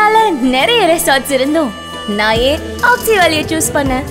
இந்தியால நிறைய ரெசார்ட்ஸ் இருந்தும் நான் ஏன் ஆக்சி வேலியை சூஸ் பண்ணேன்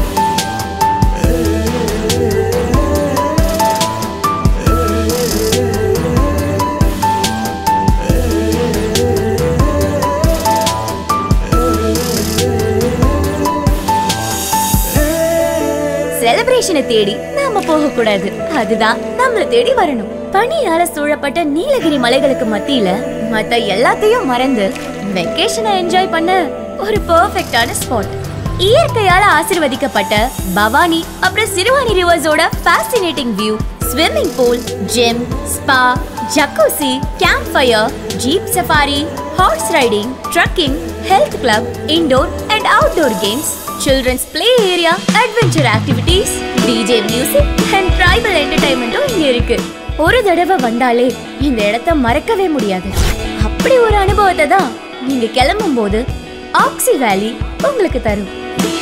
செலிப்ரேஷனை தேடி நாம போக கூடாது அதுதான் நம்மள தேடி வரணும் பனியால சூழப்பட்ட நீலகிரி மலைகளுக்கு மத்தியில மத்த எல்லாத்தையும் மறந்து வெக்கேஷனை என்ஜாய் பண்ண ஒரு பெர்ஃபெக்ட்டான ஸ்பாட் இயற்கையால ஆசீர்வதிக்கப்பட்ட பவானி அப்புறம் சிறுவாணி ரிவர்ஸோட fascinating view swimming pool gym spa jacuzzi campfire jeep safari horse riding trekking health club indoor and outdoor games children's play area adventure activities DJ music and tribal என்டர்டைன்மெண்ட்டும் இங்க இருக்கு ஒரு தடவை வந்தாலே இந்த இடத்த மறக்கவே முடியாது அப்படி ஒரு அனுபவத்தை தான் நீங்க கிளம்பும் போது ஆக்சி வேலி உங்களுக்கு தரும்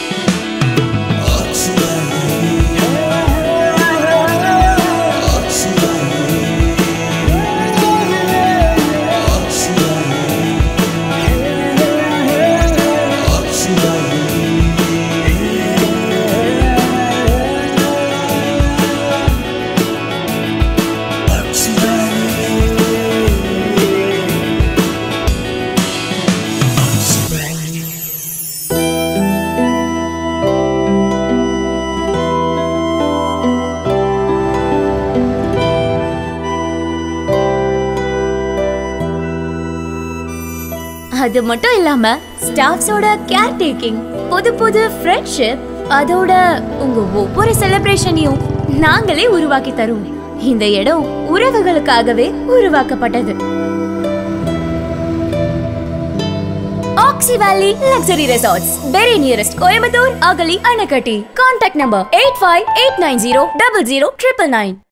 அது மட்டும் இல்லாம ஸ்டாஃப்ஸோட கேர் டேக்கிங் புது புது ஃப்ரெண்ட்ஷிப் அதோட உங்க ஒவ்வொரு செலிப்ரேஷனையும் நாங்களே உருவாக்கி தருவோம் இந்த இடம் உறவுகளுக்காகவே உருவாக்கப்பட்டது Oxy Valley luxury resorts very nearest Coimbatore Agali Anakatti contact number eight five eight nine zero double zero triple nine